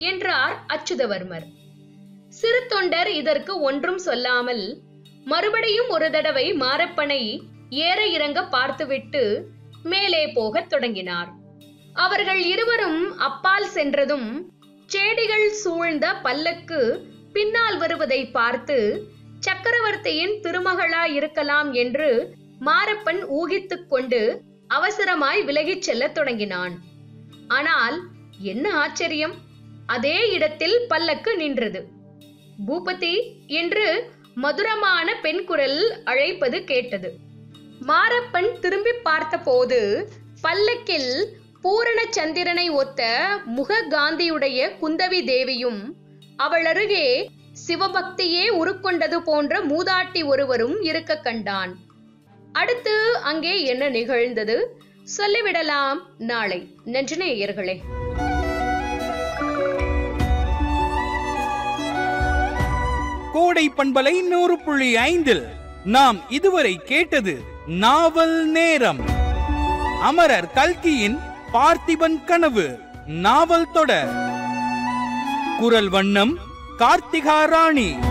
என்றார் அச்சுதவர்மர் சிறு தொண்டர் இதற்கு ஒன்றும் சொல்லாமல் மறுபடியும் ஒரு தடவை மாரப்பனை ஏற இறங்க பார்த்துவிட்டு மேலே போகத் தொடங்கினார் அவர்கள் இருவரும் அப்பால் சென்றதும் செடிகள் சூழ்ந்த பல்லக்கு பின்னால் வருவதை பார்த்து சக்கரவர்த்தியின் திருமகளா இருக்கலாம் என்று மாரப்பன் ஊகித்துக் கொண்டு அவசரமாய் விலகிச் செல்லத் தொடங்கினான் ஆனால் என்ன ஆச்சரியம் அதே இடத்தில் பல்லக்கு நின்றது பூபதி என்று மதுரமான பெண் குரல் அழைப்பது கேட்டது மாரப்பன் திரும்பி பார்த்தபோது பல்லக்கில் பூரண சந்திரனை ஒத்த முக காந்தியுடைய குந்தவி தேவியும் அவள் அருகே சிவபக்தியே உருக்கொண்டது போன்ற மூதாட்டி ஒருவரும் இருக்க கண்டான் அடுத்து அங்கே என்ன நிகழ்ந்தது சொல்லிவிடலாம் நாளை நன்றி நேயர்களே கோடை பண்பலை நூறு புள்ளி ஐந்தில் நாம் இதுவரை கேட்டது நாவல் நேரம் அமரர் கல்கியின் பார்த்திபன் கனவு நாவல் தொடர் குரல் வண்ணம் கார்த்திகா ராணி